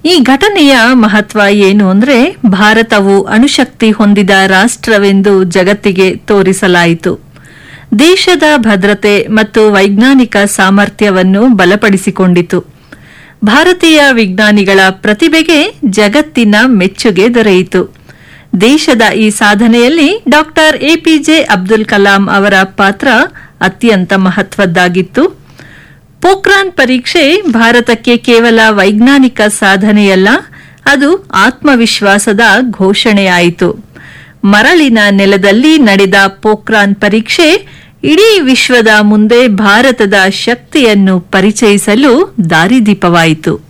ಈ ಘಟನೆಯ ಮಹತ್ವ ಏನು ಅಂದ್ರೆ ಭಾರತವು ಅಣುಶಕ್ತಿ ಹೊಂದಿದ ರಾಷ್ಟ್ರವೆಂದು ಜಗತ್ತಿಗೆ ತೋರಿಸಲಾಯಿತು ದೇಶದ ಭದ್ರತೆ ಮತ್ತು ವೈಜ್ಞಾನಿಕ ಸಾಮರ್ಥ್ಯವನ್ನು ಬಲಪಡಿಸಿಕೊಂಡಿತು ಭಾರತೀಯ ವಿಜ್ಞಾನಿಗಳ ಪ್ರತಿಭೆಗೆ ಜಗತ್ತಿನ ಮೆಚ್ಚುಗೆ ದೊರೆಯಿತು ದೇಶದ ಈ ಸಾಧನೆಯಲ್ಲಿ ಡಾಕ್ಟರ್ ಎಪಿಜೆ ಅಬ್ದುಲ್ ಕಲಾಂ ಅವರ ಪಾತ್ರ ಅತ್ಯಂತ ಮಹತ್ವದ್ದಾಗಿತ್ತು ಪೋಖ್ರಾನ್ ಪರೀಕ್ಷೆ ಭಾರತಕ್ಕೆ ಕೇವಲ ವೈಜ್ಞಾನಿಕ ಸಾಧನೆಯಲ್ಲ ಅದು ಆತ್ಮವಿಶ್ವಾಸದ ಘೋಷಣೆಯಾಯಿತು ಮರಳಿನ ನೆಲದಲ್ಲಿ ನಡೆದ ಪೋಖ್ರಾನ್ ಪರೀಕ್ಷೆ ಇಡೀ ವಿಶ್ವದ ಮುಂದೆ ಭಾರತದ ಶಕ್ತಿಯನ್ನು ಪರಿಚಯಿಸಲು ದಾರಿದೀಪವಾಯಿತು